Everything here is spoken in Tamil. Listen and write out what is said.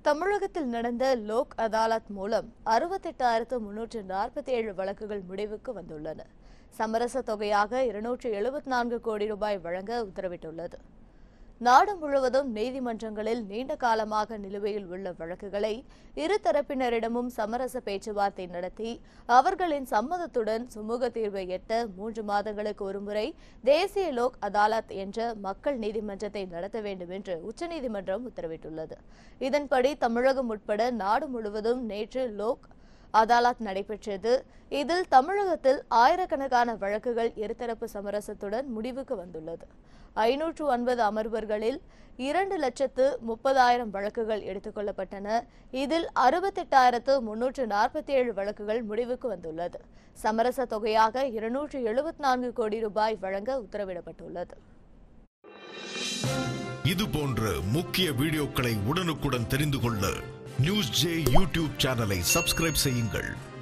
தமிழகத்தில் நடந்த லோக் அதாலத் மூலம் அறுபத்தெட்டாயிரத்து முன்னூற்று நாற்பத்தி ஏழு வழக்குகள் முடிவுக்கு வந்துள்ளன சமரச தொகையாக இருநூற்று எழுபத்தி நான்கு கோடி ரூபாய் வழங்க உத்தரவிட்டுள்ளது நாடு முழுவதும் நீதிமன்றங்களில் நீண்ட காலமாக நிலுவையில் உள்ள வழக்குகளை இரு தரப்பினரிடமும் சமரச பேச்சுவார்த்தை நடத்தி அவர்களின் சம்மதத்துடன் சுமூக தீர்வை எட்ட மூன்று மாதங்களுக்கு ஒருமுறை தேசிய லோக் அதாலத் என்ற மக்கள் நீதிமன்றத்தை நடத்த வேண்டும் என்று உச்சநீதிமன்றம் உத்தரவிட்டுள்ளது இதன்படி தமிழகம் உட்பட நாடு முழுவதும் நேற்று லோக் அதாலத் நடைபெற்றது இதில் தமிழகத்தில் ஆயிரக்கணக்கான வழக்குகள் இருதரப்பு சமரசத்துடன் முடிவுக்கு வந்துள்ளது ஐநூற்று ஒன்பது அமர்வர்களில் இரண்டு லட்சத்து முப்பதாயிரம் வழக்குகள் எடுத்துக்கொள்ளப்பட்டன இதில் அறுபத்தெட்டாயிரத்து முன்னூற்று நாற்பத்தி ஏழு வழக்குகள் முடிவுக்கு வந்துள்ளது சமரச தொகையாக இருநூற்று எழுபத்தி நான்கு கோடி ரூபாய் வழங்க உத்தரவிடப்பட்டுள்ளது இது போன்ற முக்கிய வீடியோக்களை உடனுக்குடன் தெரிந்து கொள்ள நியூஸ் ஜே யூடியூப் சேனலை சப்ஸ்கிரைப் செய்யுங்கள்